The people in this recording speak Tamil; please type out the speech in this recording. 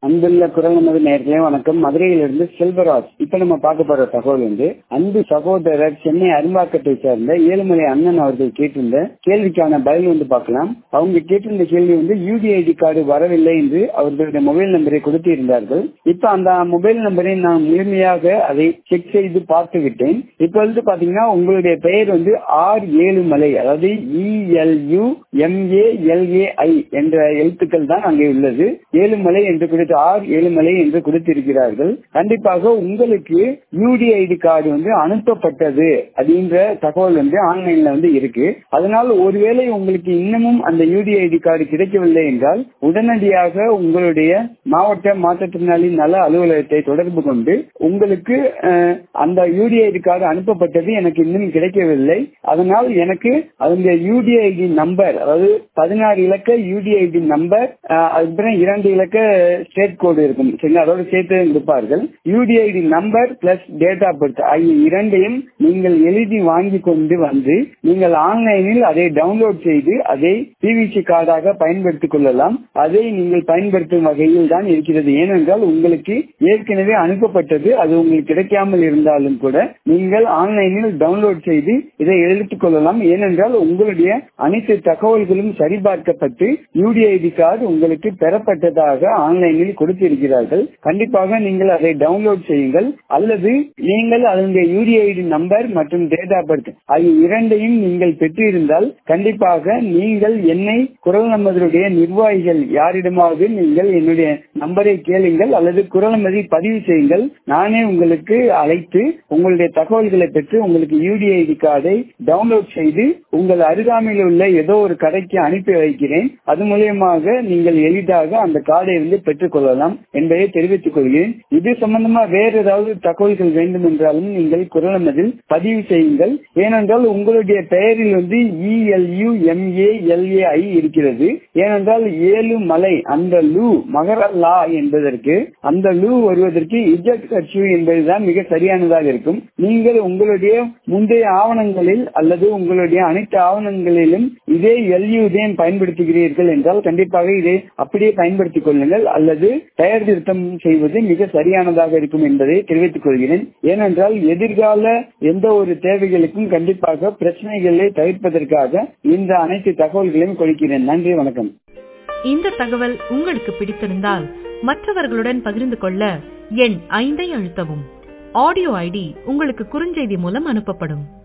அன்புள்ள குரல் நமது நேர்களே வணக்கம் மதுரையிலிருந்து செல்வராஜ் இப்ப நம்ம பார்க்க போற தகவல் வந்து அன்பு சகோதரர் சென்னை அரும்பாக்கத்தை சேர்ந்த ஏழுமலை அண்ணன் அவர்கள் கேட்டிருந்த கேள்விக்கான பதில் வந்து பார்க்கலாம் அவங்க கேட்டிருந்த கேள்வி வந்து யூடிஐடி கார்டு வரவில்லை என்று அவர்களுடைய மொபைல் நம்பரை கொடுத்து இருந்தார்கள் இப்ப அந்த மொபைல் நம்பரை நான் முழுமையாக அதை செக் செய்து பார்த்து விட்டேன் இப்ப வந்து பாத்தீங்கன்னா உங்களுடைய பெயர் வந்து ஆர் ஏழுமலை அதாவது இஎல்யூ எம்ஏஎல்ஏஐ என்ற எழுத்துக்கள் தான் அங்கே உள்ளது ஏழுமலை என்று கொடுத்து ஆர் ஏழுமலை என்று கொடுத்திருக்கிறார்கள் கண்டிப்பாக உங்களுக்கு யூடிஐடி கார்டு வந்து அனுப்பப்பட்டது அப்படின்ற தகவல் வந்து ஆன்லைன்ல வந்து இருக்கு அதனால் ஒருவேளை உங்களுக்கு இன்னமும் அந்த யூடிஐடி கார்டு கிடைக்கவில்லை என்றால் உடனடியாக உங்களுடைய மாவட்ட மாற்றுத்திறனாளி நல அலுவலகத்தை தொடர்பு கொண்டு உங்களுக்கு அந்த யூடிஐடி கார்டு அனுப்பப்பட்டது எனக்கு இன்னும் கிடைக்கவில்லை அதனால் எனக்கு அதனுடைய யூடிஐடி நம்பர் அதாவது பதினாறு இலக்க யூடிஐடி நம்பர் அதுக்கப்புறம் இரண்டு இலக்க ஸ்டேட் கோடு இருக்கும் சரிங்களா அதோட சேர்த்து கொடுப்பார்கள் UDID number plus date of birth ஆகிய இரண்டையும் நீங்கள் எழுதி வாங்கி கொண்டு வந்து நீங்கள் ஆன்லைனில் அதை டவுன்லோட் செய்து அதை பிவிசி கார்டாக பயன்படுத்திக் கொள்ளலாம் அதை நீங்கள் பயன்படுத்தும் வகையில் தான் இருக்கிறது ஏனென்றால் உங்களுக்கு ஏற்கனவே அனுப்பப்பட்டது அது உங்களுக்கு கிடைக்காமல் இருந்தாலும் கூட நீங்கள் ஆன்லைனில் டவுன்லோட் செய்து இதை எழுதிக் கொள்ளலாம் ஏனென்றால் உங்களுடைய அனைத்து தகவல்களும் சரிபார்க்கப்பட்டு யூடிஐடி கார்டு உங்களுக்கு பெறப்பட்டதாக ஆன்லைனில் கொடுத்திருக்கிறார்கள் கண்டிப்பாக நீங்கள் அதை டவுன்லோட் செய்யுங்கள் அல்லது நீங்கள் அதனுடைய யூடிஐடி நம்பர் மற்றும் டேட் ஆஃப் பர்த் ஆகிய இரண்டையும் நீங்கள் பெற்றிருந்தால் கண்டிப்பாக நீங்கள் என்னை குரல் நமதுடைய நிர்வாகிகள் யாரிடமாவது நீங்கள் என்னுடைய நம்பரை கேளுங்கள் அல்லது குரல் நமதி பதிவு செய்யுங்கள் நானே உங்களுக்கு அழைத்து உங்களுடைய தகவல்களை பெற்று உங்களுக்கு யூடிஐடி கார்டை டவுன்லோட் செய்து உங்கள் அருகாமையில் உள்ள ஏதோ ஒரு கடைக்கு அனுப்பி வைக்கிறேன் அது மூலியமாக நீங்கள் எளிதாக அந்த கார்டை வந்து பெற்றுக் கொள்ளலாம் என்பதை தெரிவித்துக் கொள்கிறேன் இது சம்பந்தமா வேறு ஏதாவது தகவல்கள் வேண்டும் என்றாலும் நீங்கள் குரலமதில் பதிவு செய்யுங்கள் ஏனென்றால் உங்களுடைய பெயரில் வந்து இஎல்யூ எம்ஏ எல்ஏஐ இருக்கிறது ஏனென்றால் ஏழு மலை அந்த லூ மகர லா என்பதற்கு அந்த லூ வருவதற்கு இஜட் கட்சி என்பதுதான் மிக சரியானதாக இருக்கும் நீங்கள் உங்களுடைய முந்தைய ஆவணங்களில் அல்லது உங்களுடைய அனைத்து ஆவணங்களிலும் இதே எல்யூ தான் பயன்படுத்துகிறீர்கள் என்றால் கண்டிப்பாக இதை அப்படியே பயன்படுத்திக் கொள்ளுங்கள் அல்லது பெயர் திருத்தம் செய்வது மிக சரியானதாக இருக்கும் என்பதை தெரிவித்துக் கொள்கிறேன் ஏனென்றால் எதிர்கால எந்த ஒரு தேவைகளுக்கும் கண்டிப்பாக பிரச்சனைகளை தவிர்ப்பதற்காக இந்த அனைத்து தகவல்களையும் கொடுக்கிறேன் நன்றி வணக்கம் இந்த தகவல் உங்களுக்கு பிடித்திருந்தால் மற்றவர்களுடன் பகிர்ந்து கொள்ள எண் ஐந்தை அழுத்தவும் ஆடியோ ஐடி உங்களுக்கு குறுஞ்செய்தி மூலம் அனுப்பப்படும்